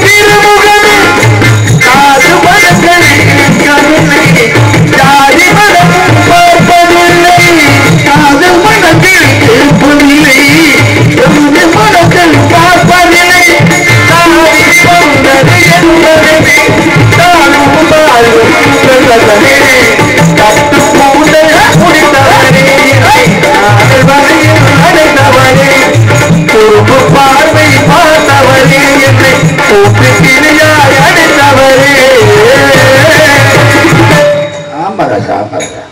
திருமுகமே காது மரங்கள் கவில்லை ஜாதி மரம் பார்ப்பதில்லை காது மனத்தில் இருப்பதில்லை எந்த மனத்தில் பார்ப்பதில்லை தாவி வந்தது என்பதே தானும் வாழ்வும் சொல்லதே கட்டு பூண்டை முடித்தவரே நாங்கள் வரையில் அடைந்தவரே குறும்பு பார்வை பார்த்தவரே என்னை கூப்பி கிளியாய் அடைந்தவரே ஆமாடா சாப்பாடா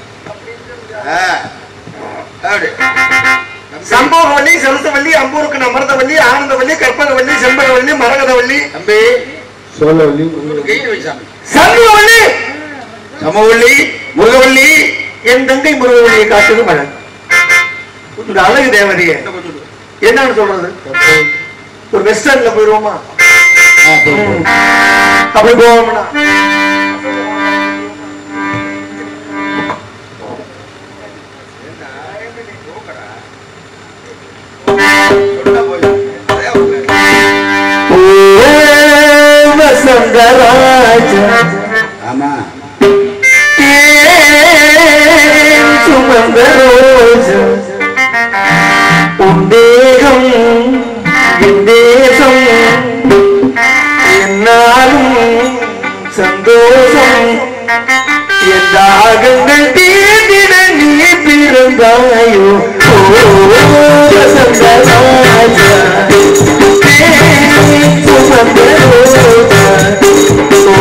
சம்பவவல்லி சரசவல்லி அம்பூருக்கு அமர்தவல்லி ஆனந்தவல்லி கற்பகவல்லி செம்பகவல்லி மரகதவல்லி தம்பி சோழவல்லி கையில் வைசாமி சண்முகவல்லி சமவள்ளி முருகவள்ளி என் தங்கை முருகவல்லியை காட்டுது மழை இந்த அழகு தேவதையே என்னன்னு சொல்றது ஒரு வெஸ்டர்ன்ல போயிருவோமா ம். அப்படி போவோம்னா வசந்தராஜா ஆமா ஏன் சுமந்த ரோஜா உன் தேகம் என் தேசம் என்னாலும் சந்தோஷம் என் தாகங்கள் தீர்ந்திட நீ பிறந்தாயோ ஓ வசந்தராஜா ஏன் சுமந்த ரோஜா ஓ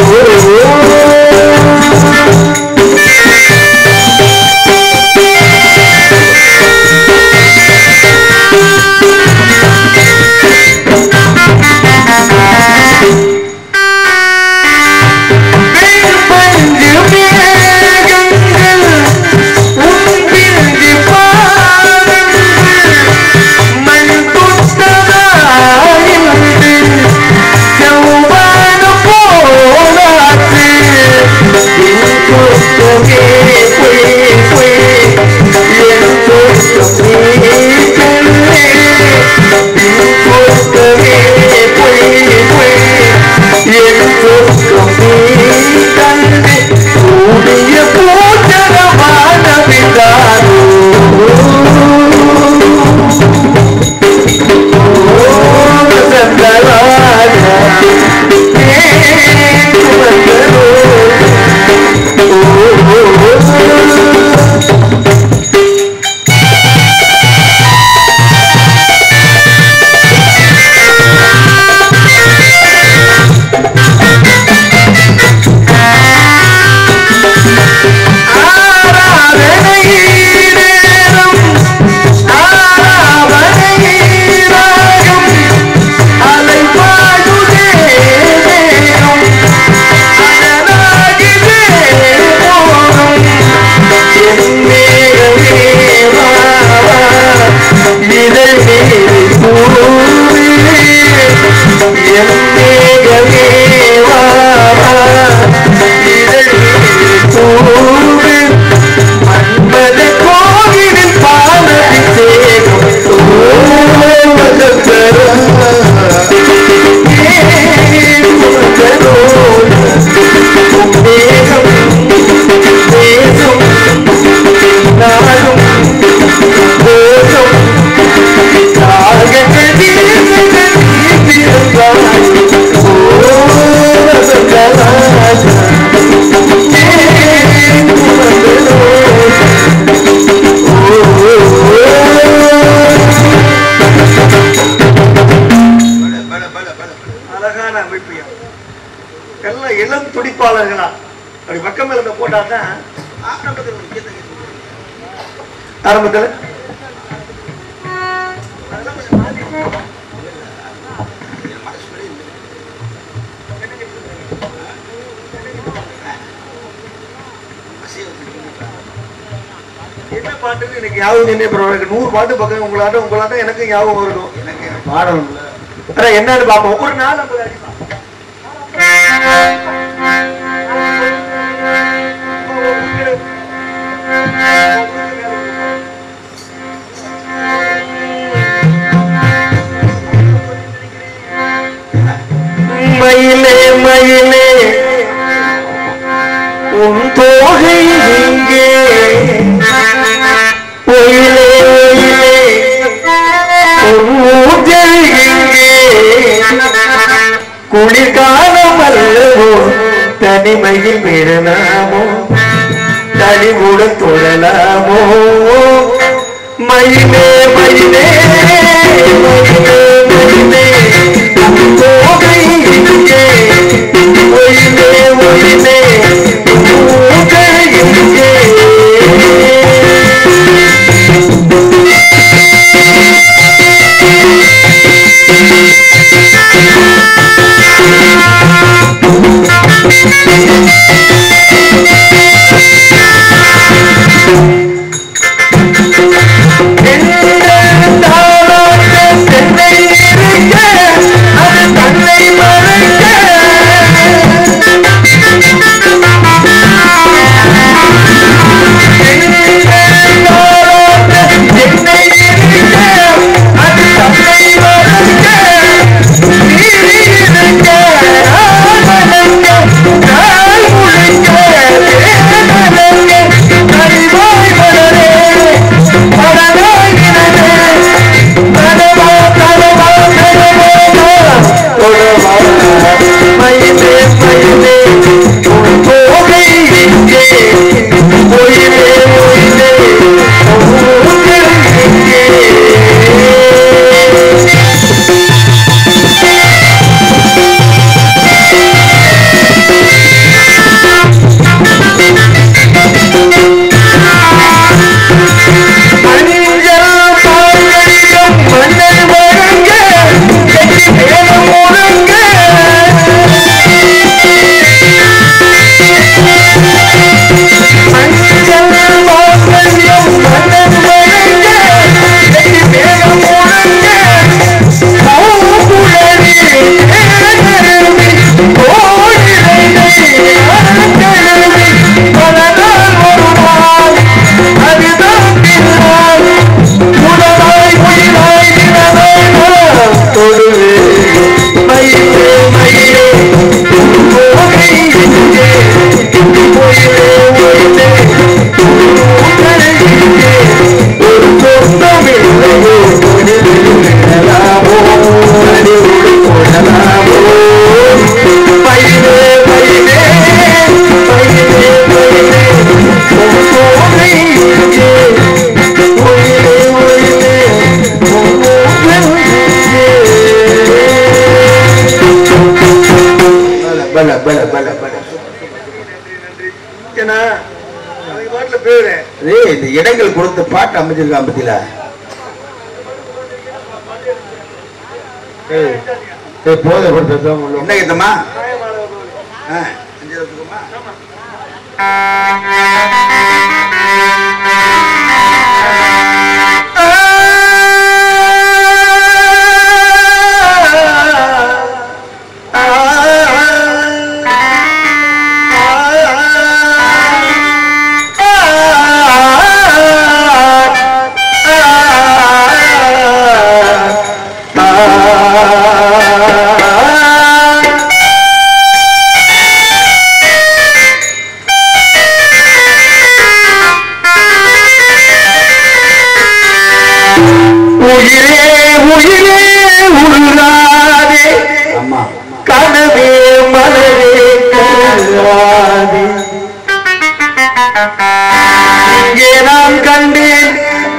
பஞ்சு மேகங்கள் உன் பிஞ்சு பாதங்கள் மண் புத்ததாயிருந்து செவ்வான போலாற்று என் சொத்தமே பொய் பொய் என் சொத்தமே கண்ணே என் சொத்தமே பொய் பொய் என் சொத்தமே கண்ணே கூடிய பூச்சரமான விதாரோ மன்மத கோவிலில் பாலபிஷேகம் அழகான அமைப்பியம் எல்லாம் இளம் துடிப்பாளர்களா அப்படி பக்கம் இருந்த போட்டாதான் ஆரம்பத்தில் என்ன பாட்டுன்னு எனக்கு ஞாபகம் என்ன பரவாயில்ல நூறு பாட்டு பக்கம் உங்களாட்டம் உங்களாட்டம் எனக்கு ஞாபகம் இருக்கும் பாடம் அதான் என்னன்னு பார்ப்போம் ஒரு நாள் ஐம்பது அடி மயிலே மயிலே உன் தோகை எங்கே ஒயிலே ஒயிலே உன் ஊஞ்சல் எங்கே குளிர்காலம் அல்லவோ தனிமையில் விடலாமோ தனிவுடன் தொடலாமோ மயிலே மயிலே மயிலே மயிலே உன் தோகை எங்கே ஒயிலே ஒயிலே உன் ஊஞ்சல் எங்கே மயிலே மயிலே உன் தோகை எங்கே ஒயிலே ஒயிலே உன் ஊஞ்சல் எங்கே மஞ்சள் பால்கடியும் மன்னன் வழங்க கட்டி மேலும் முழங்க மஞ்சள் பால்கடியும் மன்னன் வழங்க கட்டி மேலும் முழங்க பூங்குழலி தேனருவி கோயிலை கழுவி பல நாள் ஒரு நாள் அதுதான் பின்னால் உடலாய் உயிராய் நிலவாய் நான் தொடுவேன். மயிலே, மயிலே, போகை எங்கே? ஒயிலே, ஒயிலே, உங்கள் எங்கே? ஒரு சொந்தம் இல்லையோ தொழிலில் விடலாமோ அடிவுள் கொள்ளலாமோ மயிலே மயிலே மயிலே மயிலே உன் தோகை எங்கே? ஒயிலே ஒயிலே உன் ஊஞ்சல் எங்கே? பல பல பல பல ஏன்னா அவங்க பாட்டுல போயிடுறேன் ஏய் இந்த இடங்கள் கொடுத்து பாட்டு அமைச்சிருக்கான் பத்தியில ஏய் ஏய் போத படுத்ததான் என்ன கீதமா ஆ அஞ்சு லட்சமா உயிரே உயிரே உருளாதே ஆமா கனவே மலரே கருளாதே இங்கே நான் கண்டேன்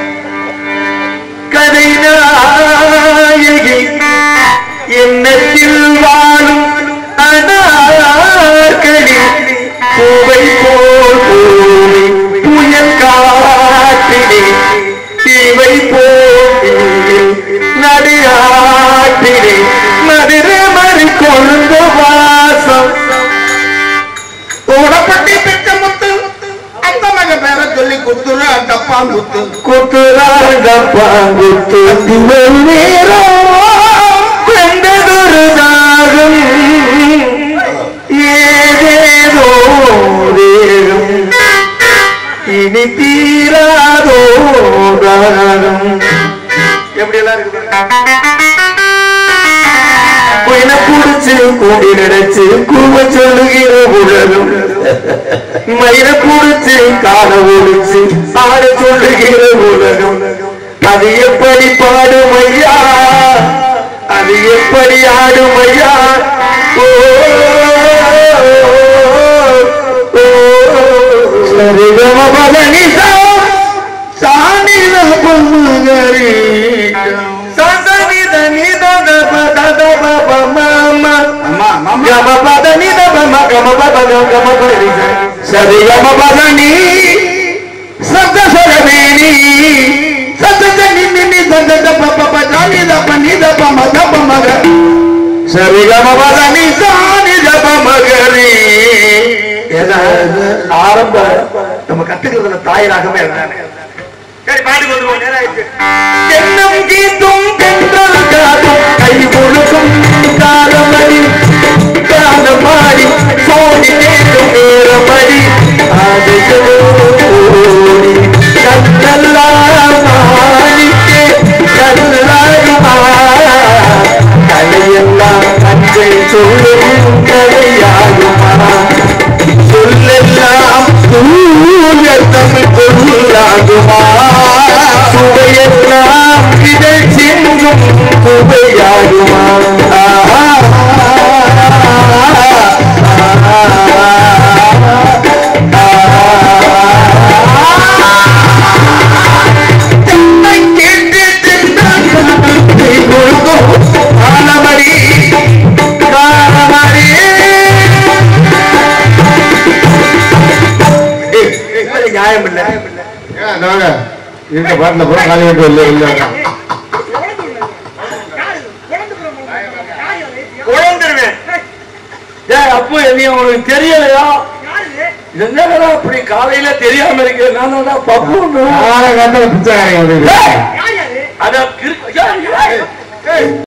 கதை நாயகி எண்ணத்தில் வாழும் அனார்களி பூவை போல் பூமி புயல் காற்றிலே தீவை போல் நடுஆற்றிலே மதுரை மறு கொழுந்து வாசம் உடப்பட்டி பிச்ச முத்து அந்த மக பேர சொல்லி குத்துற டப்பான் குத்து குத்துராண்டப்பாங்குத்து திவல் நேரம் வெந்ததொரு தாகம் ஏதேதோ தேகம் இனி தீராதோ தாகம் எப்படி எல்லாம் இருக்கு பாருங்க. கொயின புடிச்ச குடிச்சு கூடி நினைச்சு கூவ சொல்லுகிற உலகம் மயிர குடிச்சு கால ஒழிச்சு ஆட சொல்லுகிற உலகம் அது எப்படி பாடும் ஐயா அது எப்படி ஆடும் ஐயா ஓ, ஓ, சரிகம பதனிசா சாணித பொம்முகரி சசனித நித தப தத பப மம அம்மா மாமா கம பத நித பம கம பத கம பதி சரி கம பத நீ சப்த சரவேணி சப்த நின்னி நி தத தப பப ஜானி தப நி தப ம தப மக சரி கம பத நீ சானி தப மகரி ஆரம்ப நம்ம கத்துக்கிறதுல தாயராகவே இருந்தானே சரி பாட்டுக்கு வந்துருவோம் நேரம் ஆயிடுச்சு என்னும் கீத்தும் தென்றல் காதும் கை முழுக்கும் காலமடி காலமாடி சோடி நேரும் நேரமடி ஆதையோடி கண்ணெல்லாம் மாணிக்கே கல்லாகுமா கலையெல்லாம் கண்கள் சொல்லும் கலையாகுமா சொல்லெல்லாம் தூய தமிழ் பொருளாகுமா சுவையெல்லாம் இதழ் சிந்தும் சுவையாகுமா ஆஹா, தென்னை கேட்டு தென்றல் காற்றை முழுதும் காலமடி காலமடி இவரு நியாயம் இல்ல இருக்க பாட்டுல போற காலி விட்டு இல்லை இல்லை உழந்துருவேன் ஏய் அப்போ என்னைய உனக்கு தெரியலையா என்னடா அப்படி காலையில தெரியாம இருக்கு நான் பப்பு ஆளை கண்ட பிச்சைக்காரங்க வந்து அத கிறுக்கு- ஏய், ஏய்.